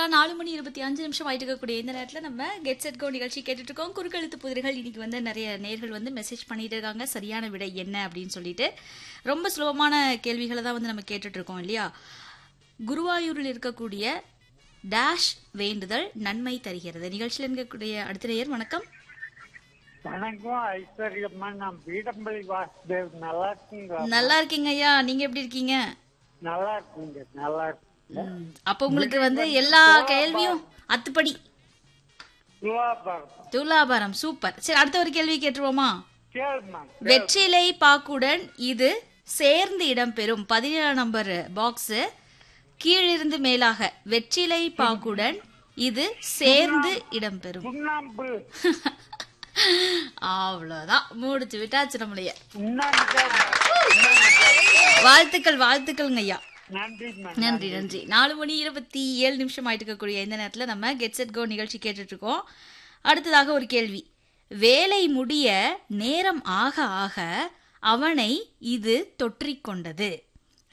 நாலு மணி இருபத்தி அஞ்சு நிமிஷம் ஆயிட்டு இருக்கக்கூடிய இந்த நேரத்தில் நம்ம கெட் செட் கோ நிகழ்ச்சி கேட்டுட்டு இருக்கோம் குறுக்கெழுத்து புதிர்கள் இன்னைக்கு வந்து நிறைய நேர்கள் வந்து மெசேஜ் பண்ணிட்டு இருக்காங்க சரியான விடை என்ன அப்படின்னு சொல்லிட்டு ரொம்ப சுலபமான கேள்விகளை தான் வந்து நம்ம கேட்டுட்டு இருக்கோம் இல்லையா குருவாயூரில் இருக்கக்கூடிய டேஷ் வேண்டுதல் நன்மை தருகிறது நிகழ்ச்சியில் இருக்கக்கூடிய அடுத்த நேயர் வணக்கம் வணக்கம் ஐஸ்வர்யம்மா நான் பீடம்பள்ளி வாசுதேவ் நல்லா இருக்குங்க நல்லா இருக்கீங்க ஐயா நீங்க எப்படி இருக்கீங்க நல்லா இருக்குங்க நல்லா இருக்குங்க ம், அப்ப உங்களுக்கு வந்து எல்லா கேள்வியும் அத்துப்படி துலாபாரம் துலாபாரம் சூப்பர் சரி அடுத்த ஒரு கேள்வி கேட்டுருவோமா கேளுமா வெற்றிலை பாக்குடன் இது சேர்ந்து இடம்பெறும் பதினேழாம் நம்பர் பாக்ஸ் கீழிருந்து மேலாக வெற்றிலை பாக்குடன் இது சேர்ந்து இடம்பெறும் சுண்ணாம்பு அவ்வளவுதான் முடிச்சு விட்டாச்சு நம்மளைய சுண்ணாம்பு வாழ்த்துக்கள் வாழ்த்துக்கள்ங்க ஐயா நன்றிம்மா நன்றி நன்றி நாலு மணி இருபத்தி ஏழு நிமிஷம் ஆயிட்டு இருக்கக்கூடிய இந்த நேரத்தில் நம்ம கெட் செட் கோ நிகழ்ச்சி கேட்டுட்டு இருக்கோம் அடுத்ததாக ஒரு கேள்வி வேலை முடிய நேரம் ஆக ஆக அவனை இது தொற்றிக் கொண்டது